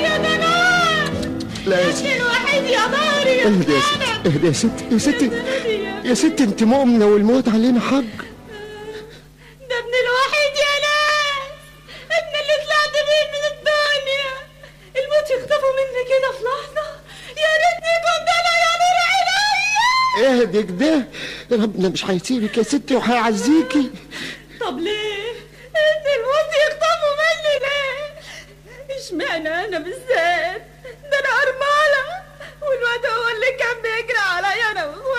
يا ضنايا لا يا ابني ستي الوحيد يا ضهري يا اهدي يا ستي اهدي يا ستي يا ستي يا ستي انت مؤمنة والموت علينا حق ده ابني الوحيد يا ناس ابني اللي طلعت بيه من الدنيا الموت يخطفه مني كده في لحظة يا ريتني كنت انا يا نور عينيا اهدي كده ربنا مش هيسيبك يا ستي وهيعزيكي طب ليه؟ انت الموت يخطفه مني ليه؟ اشمعنى انا بالذات؟ ده انا ارملة والواد هو اللي كان بيجري عليا انا